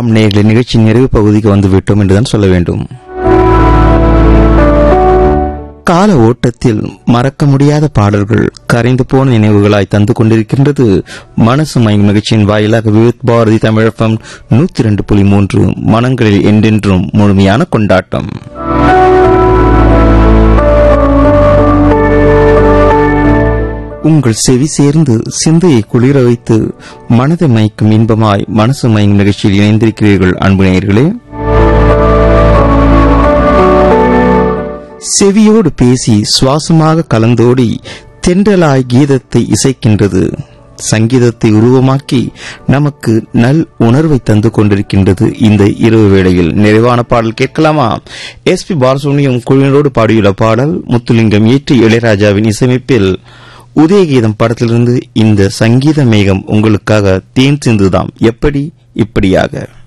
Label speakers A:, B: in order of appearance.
A: ஆம் நேர்களை நிகழ்ச்சி நிறைவு பகுதிக்கு வந்துவிட்டோம் என்றுதான் சொல்ல வேண்டும் கால ஓட்டத்தில் மறக்க முடியாத பாடல்கள் கரைந்து போன நினைவுகளாய் தந்து கொண்டிருக்கின்றது மனசு மயங்கும் நிகழ்ச்சியின் வாயிலாக விவித் பாரதி தமிழகம் நூத்தி ரெண்டு புள்ளி மூன்று மனங்களில் என்றென்றும் முழுமையான கொண்டாட்டம் உங்கள் செவி சேர்ந்து சிந்தையை குளிர வைத்து மனதை மயக்கும் இன்பமாய் மனசு மயங்கும் நிகழ்ச்சியில் இணைந்திருக்கிறீர்கள் அன்பு நேயர்களே செவியோடு பேசி சுவாசமாக கலந்தோடி தென்றலாய் கீதத்தை இசைக்கின்றது சங்கீதத்தை உருவமாக்கி நமக்கு நல் உணர்வை தந்து கொண்டிருக்கின்றது இந்த இரவு வேளையில் நிறைவான பாடல் கேட்கலாமா எஸ் பி பாலசுப்ரமணியம் குழுவினரோடு பாடியுள்ள பாடல் முத்துலிங்கம் இயற்றி இளையராஜாவின் இசையமைப்பில் உதயகீதம் படத்திலிருந்து இந்த சங்கீத மேகம் உங்களுக்காக தேன் சிந்துதாம் எப்படி இப்படியாக